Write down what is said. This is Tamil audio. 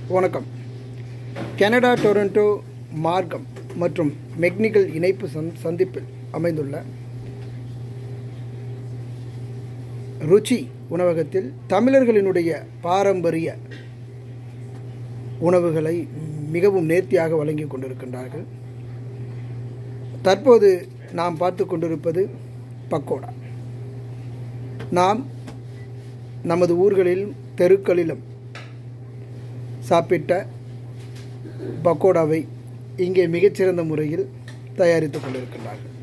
வணக்கம் கனடா டொரண்டோ மார்க்கம் மற்றும் மெக்னிக்கல் இணைப்பு சந் சந்திப்பில் அமைந்துள்ள ருச்சி உணவகத்தில் தமிழர்களினுடைய பாரம்பரிய உணவுகளை மிகவும் நேர்த்தியாக வழங்கி கொண்டிருக்கின்றார்கள் தற்போது நாம் பார்த்து கொண்டிருப்பது பக்கோடா நாம் நமது ஊர்களில் தெருக்களிலும் சாப்பிட்ட பக்கோடாவை இங்கே மிகச்சிறந்த முறையில் தயாரித்து கொண்டிருக்கின்றார்கள்